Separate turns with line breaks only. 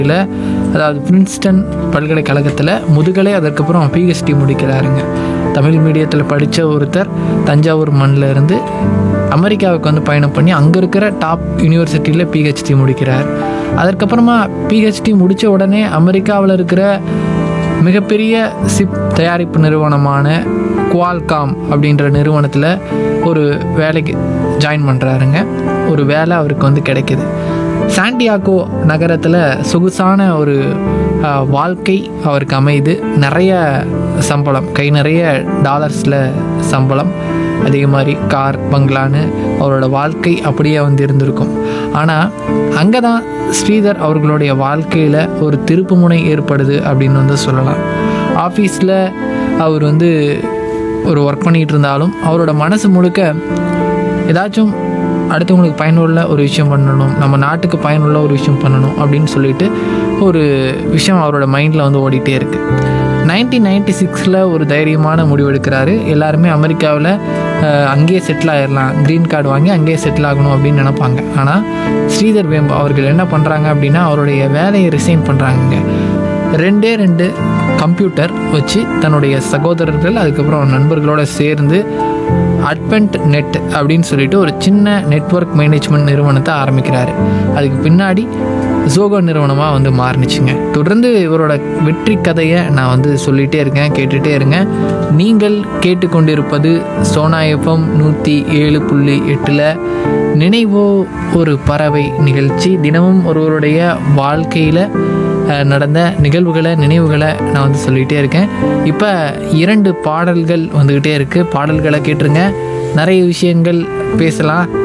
ல, அதாவது பிரின்ஸ்டன் பல்கலைக்கழகத்தில் முதுகலை அதற்கப்புறம் பிஹெச்டி முடிக்கிறாருங்க தமிழ் மீடியத்தில் படித்த ஒருத்தர் தஞ்சாவூர் மண்ணில் இருந்து அமெரிக்காவுக்கு வந்து பயணம் பண்ணி அங்கே இருக்கிற டாப் யூனிவர்சிட்டியில் பிஹெச்டி முடிக்கிறார் அதற்கப்புறமா பிஹெச்டி முடித்த உடனே அமெரிக்காவில் இருக்கிற மிகப்பெரிய சிப் தயாரிப்பு நிறுவனமான குவால்காம் அப்படின்ற நிறுவனத்தில் ஒரு வேலைக்கு ஜாயின் பண்ணுறாருங்க ஒரு வேலை அவருக்கு வந்து கிடைக்கிது சாண்டியாகோ நகரத்தில் சொகுசான ஒரு ஆஹ், வாழ்க்கை அவருக்கு அமையுது நிறைய சம்பளம் கை நிறைய டாலர்ஸில் சம்பளம் அதே மாதிரி கார் பங்களான்னு அவரோட வாழ்க்கை அப்படியே வந்து இருந்திருக்கும் ஆனால் அங்கே தான் ஸ்ரீதர் அவர்களுடைய வாழ்க்கையில் ஒரு திருப்புமுனை ஏற்படுது அப்படின்னு வந்து சொல்லலாம் ஆஃபீஸில் அவர் வந்து ஒரு ஒர்க் பண்ணிகிட்டு இருந்தாலும் அவரோட மனசு முழுக்க ஏதாச்சும் அடுத்தவங்களுக்கு பயனுள்ள ஒரு விஷயம் பண்ணணும் நம்ம நாட்டுக்கு பயனுள்ள ஒரு விஷயம் பண்ணணும் அப்படின்னு சொல்லிட்டு ஒரு விஷயம் அவரோட மைண்டில் வந்து ஓடிட்டே இருக்குது நைன்டீன் நைன்டி சிக்ஸில் ஒரு தைரியமான முடிவு எடுக்கிறாரு எல்லாருமே அமெரிக்காவில் அங்கேயே செட்டில் ஆயிடலாம் க்ரீன் கார்டு வாங்கி அங்கேயே செட்டில் ஆகணும் அப்படின்னு நினைப்பாங்க ஆனால் ஸ்ரீதர் வேம்பு அவர்கள் என்ன பண்ணுறாங்க அப்படின்னா அவருடைய வேலையை ரிசைன் பண்ணுறாங்க ரெண்டே ரெண்டு கம்ப்யூட்டர் வச்சு தன்னுடைய சகோதரர்கள் அதுக்கப்புறம் நண்பர்களோட சேர்ந்து அட்வென்ட் நெட் அப்படின்னு சொல்லிட்டு ஒரு சின்ன நெட்வொர்க் மேனேஜ்மெண்ட் நிறுவனத்தை ஆரம்பிக்கிறாரு அதுக்கு பின்னாடி ஜோகோ நிறுவனமாக வந்து மாறுனுச்சுங்க தொடர்ந்து இவரோட வெற்றி கதையை நான் வந்து சொல்லிகிட்டே இருக்கேன் கேட்டுகிட்டே இருங்க நீங்கள் கேட்டுக்கொண்டிருப்பது சோனா எஃப்எம் நூற்றி ஏழு புள்ளி எட்டில் நினைவோ ஒரு பறவை நிகழ்ச்சி தினமும் ஒருவருடைய வாழ்க்கையில் அஹ், நடந்த நிகழ்வுகளை நினைவுகளை நான் வந்து சொல்லிகிட்டே இருக்கேன் இப்போ இரண்டு பாடல்கள் வந்துக்கிட்டே இருக்குது பாடல்களை கேட்டுருங்க நிறைய விஷயங்கள் பேசலாம்